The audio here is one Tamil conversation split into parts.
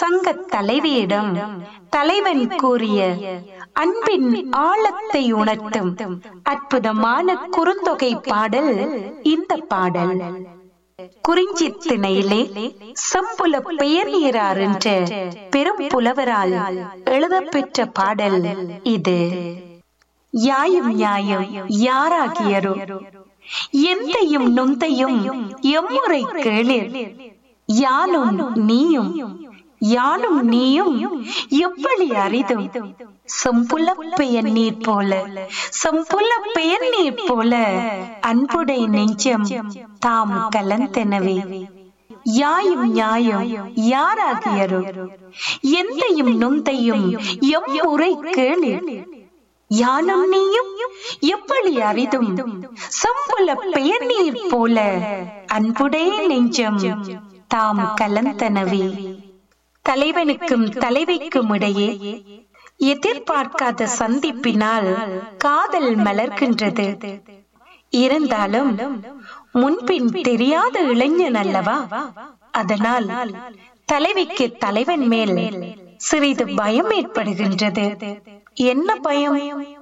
சங்க தலைவியிடம் தலைவன் கூறிய அன்பின் ஆழத்தை உணர்த்தும் அற்புதமான குறுந்தொகை பாடல் இந்த பாடல் குறிஞ்சி திணையிலே செம்புல பெயர் நீரார் என்ற பெரும் புலவரால் எழுதப்பெற்ற பாடல் இது யாயும் நியாயம் யாராகியரோ எந்தையும் நொந்தையும் எம்முறை கேளிர் யானும் நீயும் யானும் நீயும் எவ்வளி அரிதும் செம்புல பெயர் நீர் போல செம்புல பெயர் நீர் போல அன்புடை நெஞ்சம் தாம் கலந்தெனவே யாயும் நியாயம் யாராகியரோ எந்தையும் நொந்தையும் எம் உரை கேளு யானும் நீயும் எப்படி அரிதும் செம்புல பெயர் நீர் போல அன்புடைய நெஞ்சம் தாம் கலந்தனவே தலைவனுக்கும் தலைவிக்கும் இடையே எதிர்பார்க்காத சந்திப்பினால் காதல் மலர்கின்றது இருந்தாலும் முன்பின் தெரியாத இளைஞன் அல்லவா அதனால் தலைவிக்கு தலைவன் மேல் சிறிது பயம் ஏற்படுகின்றது என்ன பயம்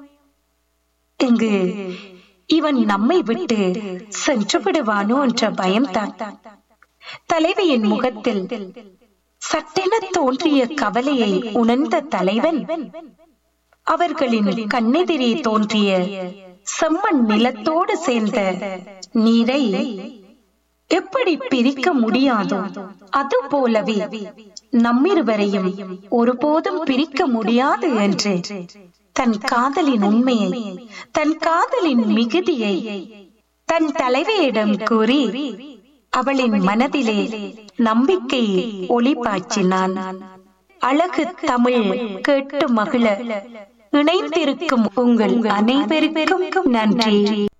இங்கு இவன் நம்மை விட்டு சென்று விடுவானோ என்ற பயம்தான் தலைவியின் முகத்தில் சட்டென தோன்றிய கவலையை உணர்ந்த தலைவன் அவர்களின் கண்ணெதிரே தோன்றிய செம்மண் நிலத்தோடு சேர்ந்த நீரை எப்படி பிரிக்க முடியாதோ அது போலவே நம்மிருவரையும் ஒருபோதும் பிரிக்க முடியாது என்று தன் காதலின் உண்மையை தன் காதலின் மிகுதியை தன் தலைவியிடம் கூறி அவளின் மனதிலே நம்பிக்கை ஒளி பாய்ச்சினான் அழகு தமிழ் கேட்டு மகிழ இணைந்திருக்கும் உங்கள் அனைவருக்கும் நன்றி